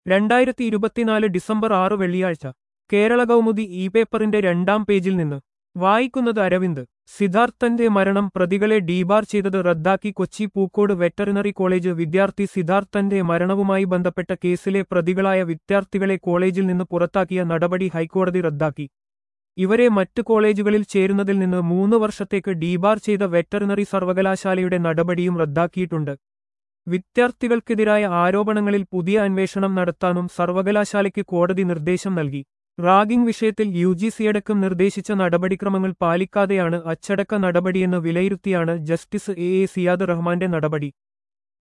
രണ്ടായിരത്തി ഇരുപത്തിനാല് ഡിസംബർ ആറ് വെള്ളിയാഴ്ച കേരള കൗമുദി ഇ പേപ്പറിന്റെ രണ്ടാം പേജിൽ നിന്ന് വായിക്കുന്നത് അരവിന്ദ് സിദ്ധാർത്ഥന്റെ മരണം പ്രതികളെ ഡീബാർ ചെയ്തത് റദ്ദാക്കി കൊച്ചി പൂക്കോട് വെറ്ററിനറി കോളേജ് വിദ്യാർത്ഥി സിദ്ധാർത്ഥന്റെ മരണവുമായി ബന്ധപ്പെട്ട കേസിലെ പ്രതികളായ വിദ്യാർത്ഥികളെ കോളേജിൽ നിന്ന് പുറത്താക്കിയ നടപടി ഹൈക്കോടതി റദ്ദാക്കി ഇവരെ മറ്റ് കോളേജുകളിൽ ചേരുന്നതിൽ നിന്ന് മൂന്ന് വർഷത്തേക്ക് ഡീബാർ ചെയ്ത വെറ്ററിനറി സർവകലാശാലയുടെ നടപടിയും റദ്ദാക്കിയിട്ടുണ്ട് വിദ്യാർത്ഥികൾക്കെതിരായ ആരോപണങ്ങളിൽ പുതിയ അന്വേഷണം നടത്താനും സർവകലാശാലയ്ക്ക് കോടതി നിർദ്ദേശം നൽകി റാഗിംഗ് വിഷയത്തിൽ യു ജി സിയടക്കം നിർദ്ദേശിച്ച നടപടിക്രമങ്ങൾ പാലിക്കാതെയാണ് അച്ചടക്ക നടപടിയെന്ന് വിലയിരുത്തിയാണ് ജസ്റ്റിസ് എ എ സിയാദ് റഹ്മാന്റെ നടപടി